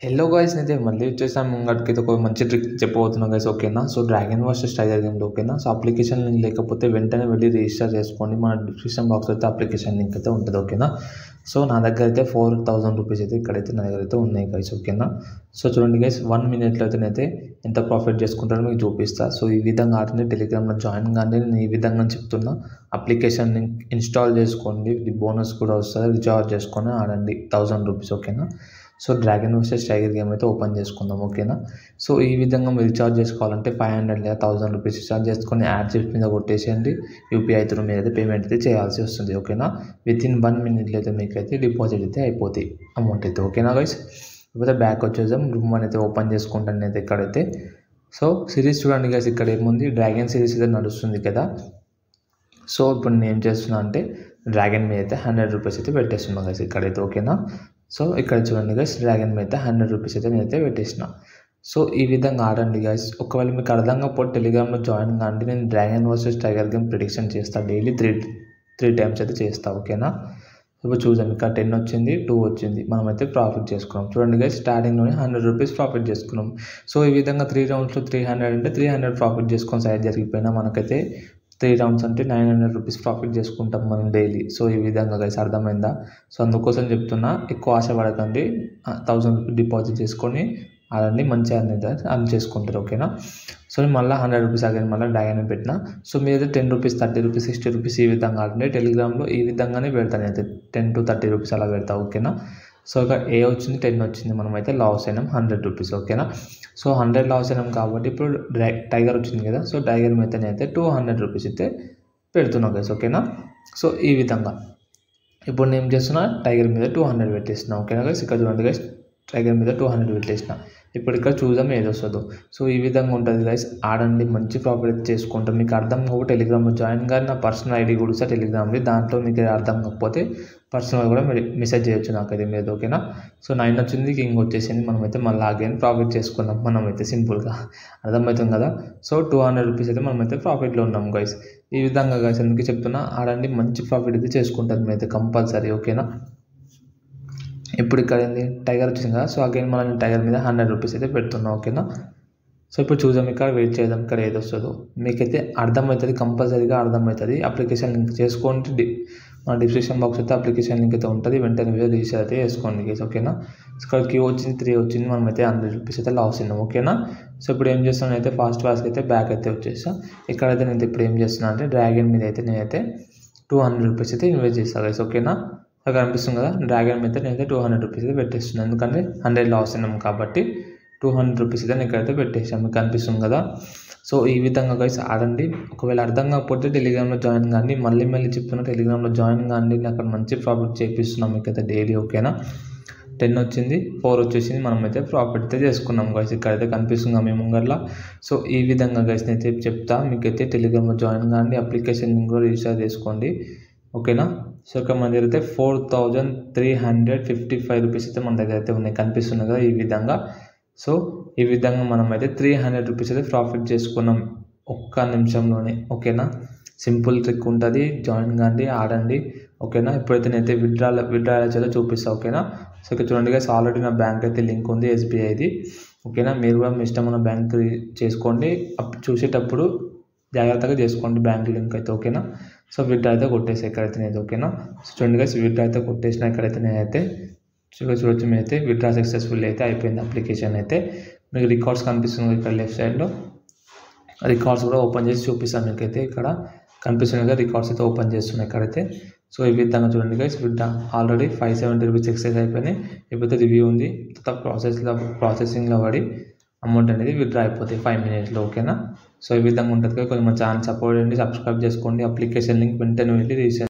hello guys అయితే మళ్ళీ వచ్చేసాను ముంగటికి ఒక మంచి ట్రిక్ చెప్పబోతున్నా గైస్ ఓకేనా సో డ్రాగన్ వర్సెస్ టైగర్ గేమ్లో ఓకేనా సో అప్లికేషన్ లింక్ లేకపోతే వెంటనే వెళ్ళి రిజిస్టర్ చేసుకోండి మన డిస్క్రిప్షన్ బాక్స్ అయితే అప్లికేషన్ లింక్ అయితే ఉంటుంది ఓకేనా సో నా దగ్గర అయితే ఫోర్ థౌసండ్ రూపీస్ అయితే ఇక్కడైతే నా దగ్గర అయితే ఉన్నాయి గైస్ ఓకేనా సో చూడండి గైస్ వన్ మినిట్లో అయితే నేనైతే ఎంత ప్రాఫిట్ చేసుకుంటారో మీకు చూపిస్తా సో ఈ విధంగా ఆటని టెలిగ్రామ్లో జాయిన్ కానీ నేను ఈ విధంగా చెప్తున్నా అప్లికేషన్ లింక్ ఇన్స్టాల్ చేసుకోండి బోనస్ కూడా వస్తుంది రీఛార్జ్ చేసుకొని ఆడండి థౌసండ్ రూపీస్ ఓకేనా so dragon versus tiger game అయితే ఓపెన్ చేసుకుందాం ఓకేనా సో ఈ విధంగా మీరు రీఛార్జ్ చేసుకోవాలంటే ఫైవ్ హండ్రెడ్ లేదా థౌసండ్ రూపీస్ రీఛార్జ్ చేసుకొని యాడ్ చేసి మీద కొట్టేసేయండి యూపీఐ త్రూ మీద అయితే పేమెంట్ అయితే చేయాల్సి వస్తుంది ఓకేనా విత్ ఇన్ వన్ మినిట్లో అయితే మీకు అయితే డిపాజిట్ అయితే అయిపోతాయి అమౌంట్ అయితే ఓకేనా గైస్ లేకపోతే బ్యాక్ వచ్చేసాం రూమ్ వన్ అయితే ఓపెన్ చేసుకుంటాను నేనైతే ఇక్కడైతే సో సిరీస్ చూడండి గైస్ ఇక్కడ ఏముంది డ్రాగన్ సిరీస్ అయితే నడుస్తుంది కదా సో ఇప్పుడు నేను ఏం చేస్తున్నా అంటే డ్రాగన్ మీద అయితే హండ్రెడ్ రూపీస్ అయితే పెట్టేస్తున్నాను గైస్ ఇక్కడైతే ఓకేనా సో ఇక్కడ చూడండి గైస్ డ్రాగన్ మీద అయితే హండ్రెడ్ రూపీస్ అయితే నేనైతే పెట్టేసిన సో ఈ విధంగా ఆడండి గైస్ ఒకవేళ మీకు అర్థం కాకపోతే టెలిగ్రామ్లో జాయిన్ కాండి నేను dragon versus tiger game prediction చేస్తాను డైలీ త్రీ త్రీ టైమ్స్ అయితే చేస్తాను ఓకేనా ఇప్పుడు చూద్దాం ఇక్కడ టెన్ వచ్చింది టూ వచ్చింది మనమైతే ప్రాఫిట్ చేసుకున్నాం చూడండి గైస్ స్టార్టింగ్లోనే హండ్రెడ్ రూపీస్ ప్రాఫిట్ చేసుకున్నాం సో ఈ విధంగా త్రీ రౌండ్స్లో త్రీ హండ్రెడ్ అంటే త్రీ హండ్రెడ్ ప్రాఫిట్ చేసుకొని సైడ్ జరిగిపోయినా మనకైతే త్రీ రౌండ్స్ అంటే నైన్ హండ్రెడ్ రూపీస్ ప్రాఫిట్ చేసుకుంటాం మనం డైలీ సో ఈ విధంగా గైస్ అర్థమైందా సో అందుకోసం చెప్తున్నా ఎక్కువ ఆశ పడకండి థౌజండ్ రూపీస్ డిపాజిట్ చేసుకొని ఆడండి మంచిగా అనేది అర్న్ చేసుకుంటారు ఓకేనా సో నేను మళ్ళీ హండ్రెడ్ రూపీస్ అగైన్ మళ్ళీ డ్రాగన్ పెట్టిన సో మీరైతే ten rupees thirty rupees sixty rupees ఈ విధంగా ఆడండి టెలిగ్రామ్లో ఈ విధంగానే పెడతాను అయితే టెన్ టు థర్టీ రూపీస్ అలా పెడతా ఓకేనా సో ఇక ఏ వచ్చింది టెన్ వచ్చింది మనం అయితే లాస్ అయినాం హండ్రెడ్ రూపీస్ ఓకేనా సో హండ్రెడ్ లాస్ అయినాం కాబట్టి ఇప్పుడు డ్రై టైగర్ వచ్చింది కదా సో టైగర్ మీద అయితే టూ హండ్రెడ్ రూపీస్ అయితే పెడుతున్నాం గైస్ ఓకేనా సో ఈ విధంగా ఇప్పుడు నేను ఏం చేస్తున్నా టైగర్ మీద టూ హండ్రెడ్ పెట్టేసిన ఓకేనా గైస్ ఇక్కడ చూడండి గైస్ టైగర్ మీద టూ హండ్రెడ్ పెట్టేసిన ఇప్పుడు ఇక్కడ చూద్దాం ఏది వస్తుందో సో ఈ విధంగా ఉంటుంది గైస్ ఆడండి మంచి ప్రాఫిట్ అయితే చేసుకుంటాం మీకు అర్థం కాకపోతే టెలిగ్రామ్లో జాయిన్ కానీ నా పర్సనల్ ఐడి కూడా సార్ టెలిగ్రామ్ది దాంట్లో మీకు అర్థం కాకపోతే పర్సనల్ కూడా మీరు మెసేజ్ చేయొచ్చు నాకైతే మీద ఓకేనా సో నైన్ వచ్చింది కింగ్ వచ్చేసింది మనమైతే మళ్ళీ అగైన్ ప్రాఫిట్ చేసుకున్నాం మనమైతే సింపుల్గా అర్థమవుతుంది కదా సో టూ హండ్రెడ్ రూపీస్ అయితే మనమైతే ప్రాఫిట్లో ఉన్నాం గైస్ ఈ విధంగా గైస్ ఎందుకు చెప్తున్నా ఆడండి మంచి ప్రాఫిట్ అయితే చేసుకుంటారు మీరైతే కంపల్సరీ ఓకేనా ఇప్పుడు ఇక్కడ ఏంది టైగర్ వచ్చింది కదా సో అగైన్ మనం టైగర్ మీద హండ్రెడ్ రూపీస్ అయితే పెడుతున్నాం ఓకేనా సో ఇప్పుడు చూద్దాం ఇక్కడ వెయిట్ చేద్దాం ఇక్కడ ఏది వస్తుందో మీకైతే అర్థమవుతుంది కంపల్సరీగా అర్థమవుతుంది అప్లికేషన్ లింక్ చేసుకోండి మన డిస్క్రిప్షన్ బాక్స్ అయితే అప్లికేషన్ లింక్ అయితే ఉంటుంది వెంటనే మీరు రిజిస్టర్ అయితే చేసుకోండి గేస్ ఓకేనా ఇక్కడ క్యూ వచ్చింది త్రీ వచ్చింది మనం అయితే హండ్రెడ్ రూపీస్ అయితే లాస్ అయినాం ఓకేనా సో ఇప్పుడు ఏం చేస్తున్నాను అయితే ఫాస్ట్ ఫాస్ట్గా అయితే బ్యాక్ అయితే వచ్చేసా ఇక్కడైతే నేను ఇప్పుడు ఏం చేస్తున్నా అంటే డ్రాగన్ మీద అయితే నేనైతే టూ హండ్రెడ్ రూపీస్ అయితే ఇన్వెస్ట్ చేస్తాను గైస్ ఓకేనా అక్కడ కనిపిస్తుంది కదా డ్రాగన్ మీద నేనైతే టూ హండ్రెడ్ రూపీస్ అయితే పెట్టేస్తున్నాను ఎందుకంటే హండ్రెడ్ లాస్ అయినాం కాబట్టి టూ హండ్రెడ్ రూపీస్ అయితే ఇక్కడైతే పెట్టేసాను మీకు కనిపిస్తుంది కదా సో ఈ విధంగా గైస్ ఆడండి ఒకవేళ అర్థం కాకపోతే టెలిగ్రామ్లో జాయిన్ కానీ మళ్ళీ మళ్ళీ చెప్తున్నా టెలిగ్రామ్లో జాయిన్ కానీ అక్కడ మంచి ప్రాఫిట్ చేపిస్తున్నాం మీకైతే డైలీ ఓకేనా టెన్ వచ్చింది ఫోర్ వచ్చేసింది మనమైతే ప్రాఫిట్ అయితే చేసుకున్నాం గైస్ ఇక్కడైతే కనిపిస్తుంది మీ ముంగట్ల సో ఈ విధంగా గైస్ అయితే చెప్తా మీకైతే టెలిగ్రామ్లో జాయిన్ కానీ అప్లికేషన్ లింక్ కూడా రిజిస్టర్ చేసుకోండి ఓకేనా సో ఇక్కడ మన దగ్గర అయితే four thousand three hundred fifty five rupees అయితే మన దగ్గర అయితే ఉన్నాయి కనిపిస్తున్నాయి కదా ఈ విధంగా సో ఈ విధంగా మనం అయితే త్రీ హండ్రెడ్ రూపీస్ అయితే ప్రాఫిట్ చేసుకున్నాం ఒక్క నిమిషంలోనే ఓకేనా సింపుల్ ట్రిక్ ఉంటుంది జాయిన్ కాండి ఆడండి ఓకేనా ఇప్పుడైతే నేనైతే విత్డ్రా విత్డ్రా చేయాలో చూపిస్తాను ఓకేనా సో ఇక్కడ చూడండి గైస్ ఆల్రెడీ నా బ్యాంక్ అయితే లింక్ ఉంది ఎస్బీఐది ఓకేనా మీరు కూడా మీ ఇష్టమైన బ్యాంక్ చేసుకోండి చూసేటప్పుడు జాగ్రత్తగా చేసుకోండి బ్యాంక్ లింక్ అయితే ఓకేనా సో విత్డ్రా అయితే కొట్టేసి ఎక్కడైతే నేను ఓకేనా సో చూడండి గైస్ విత్డ్రా అయితే కొట్టేసిన ఎక్కడైతే నేనైతే చూడ చూడొచ్చు మీరైతే విత్డ్రా సక్సెస్ఫుల్ అయితే అయిపోయింది అప్లికేషన్ అయితే మీకు రికార్డ్స్ కనిపిస్తుంది ఇక్కడ లెఫ్ట్ సైడ్లో రికార్డ్స్ కూడా ఓపెన్ చేసి చూపిస్తాను మీకైతే ఇక్కడ కనిపిస్తున్నాయి కదా రికార్డ్స్ అయితే ఓపెన్ చేస్తున్నాయి ఇక్కడైతే సో ఈ విధంగా చూడండి గైస్ విడ్డా ఆల్రెడీ ఫైవ్ సెవెంటీ రూపీస్ ఎక్సైజ్ అయిపోయినాయి ఇప్పుడైతే రివ్యూ ఉంది తర్వాత ప్రాసెస్లో ప్రాసెసింగ్లో పడి అమౌంట్ అనేది విత్డ్రా అయిపోతాయి ఫైవ్ మినిట్స్లో ఓకేనా సో ఈ విధంగా ఉంటుంది కదా కొంచెం మన ఛానల్ సపోర్ట్ చేయండి సబ్స్క్రైబ్ చేసుకోండి అప్లికేషన్ లింక్ వెంటనే వెళ్ళి రీసెంట్